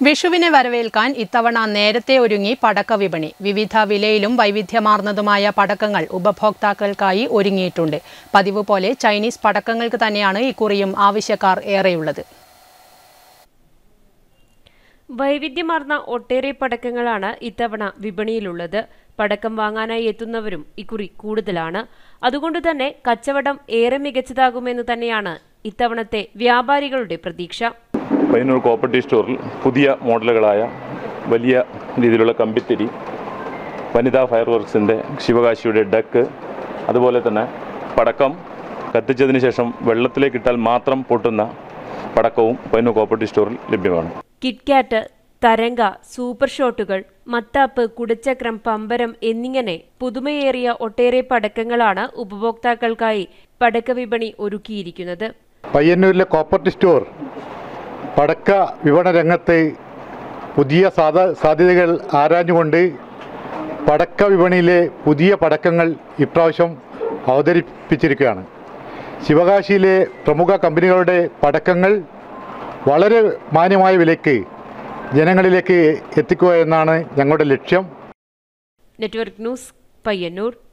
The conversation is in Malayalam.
വിഷുവിനെ വരവേൽക്കാൻ ഇത്തവണ നേരത്തെ ഒരുങ്ങി പടക്ക വിപണി വിവിധ വിലയിലും വൈവിധ്യമാർന്നതുമായ പടക്കങ്ങൾ ഉപഭോക്താക്കൾക്കായി ഒരുങ്ങിയിട്ടുണ്ട് പതിവ് പോലെ ചൈനീസ് പടക്കങ്ങൾക്ക് തന്നെയാണ് ഇക്കുറിയും ആവശ്യക്കാർ ഏറെയുള്ളത് വൈവിധ്യമാർന്ന ഒട്ടേറെ പടക്കങ്ങളാണ് ഇത്തവണ വിപണിയിലുള്ളത് പടക്കം വാങ്ങാനായി എത്തുന്നവരും ഇക്കുറി കൂടുതലാണ് അതുകൊണ്ട് തന്നെ കച്ചവടം ഏറെ മികച്ചതാകുമെന്ന് തന്നെയാണ് ഇത്തവണത്തെ വ്യാപാരികളുടെ പ്രതീക്ഷ പയ്യന്നൂർ കോപ്പറേറ്റീവ് സ്റ്റോറിൽ പുതിയ മോഡലുകളായ വലിയ രീതിയിലുള്ള കമ്പിത്തിരി വനിതാ ഫയർ വർക്സിൻ്റെ ശിവകാശിയുടെ ഡക്ക് അതുപോലെ തന്നെ പടക്കം കത്തിച്ചതിന് ശേഷം വെള്ളത്തിലേക്ക് ഇട്ടാൽ മാത്രം പൊട്ടുന്ന പടക്കവും പയ്യന്നൂർ കോപ്പറേറ്റീവ് സ്റ്റോറിൽ ലഭ്യമാണ് കിറ്റ്കാറ്റ് തരംഗ സൂപ്പർ ഷോട്ടുകൾ മത്താപ്പ് കുടച്ചക്രം പമ്പരം എന്നിങ്ങനെ പുതുമയേറിയ ഒട്ടേറെ പടക്കങ്ങളാണ് ഉപഭോക്താക്കൾക്കായി പടക്ക വിപണി ഒരുക്കിയിരിക്കുന്നത് പയ്യന്നൂരിലെ കോപ്പറേറ്റീവ് സ്റ്റോർ പടക്ക വിപണന രംഗത്ത് പുതിയ സാധ സാധ്യതകൾ ആരാഞ്ഞുകൊണ്ട് പടക്ക വിപണിയിലെ പുതിയ പടക്കങ്ങൾ ഇപ്രാവശ്യം അവതരിപ്പിച്ചിരിക്കുകയാണ് ശിവകാശിയിലെ പ്രമുഖ കമ്പനികളുടെ പടക്കങ്ങൾ വളരെ മാന്യമായ വിലയ്ക്ക് ജനങ്ങളിലേക്ക് എത്തിക്കുക എന്നാണ് ഞങ്ങളുടെ ലക്ഷ്യം നെറ്റ്വർക്ക് ന്യൂസ് പയ്യന്നൂർ